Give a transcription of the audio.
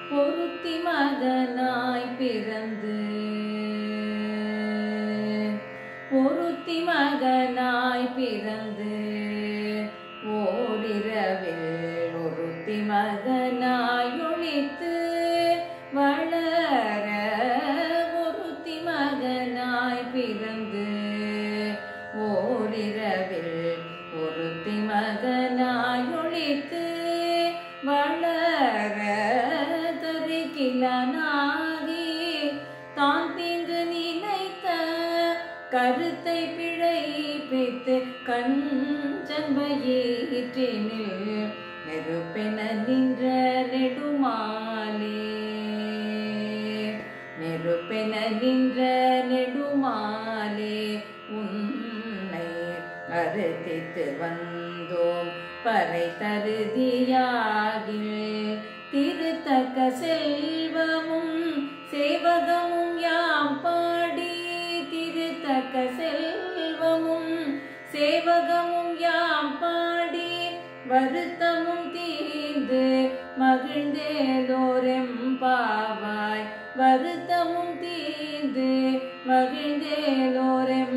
பொருத்தி மகனாய் பிறந்து பொருத்தி மகனாய் பிறந்து ஓரிரவில் ஒருத்தி மகனாய் ஒழித்து வளர ஒருத்தி மகனாய் பிறந்து ஓரிரவில் ஒருத்தி மகனாய் ஒழித்து வளர தருகிலனாகி தான் தீங்கு நினைத்த கருத்தை பிழைப்பித்து கஞ்சன்பயிற்றினில் நெருப்பென நின்ற நெடுமாலே நெருப்பென நின்ற நெடுமாலே உன்னை அறுத்தித்து வந்தோம் பறை தருதியாகில் திருத்தக்க செல்வமும் சேவகமும் யாம் பாடி திருத்தக்க செல்வமும் சேவகமும் யாம் பாடி வருத்தமும் தீர்ந்து மகிழ்ந்தேலோரெம் பாவாய் வருத்தமும் தீர்ந்து மகிழ்ந்தேலோரெம்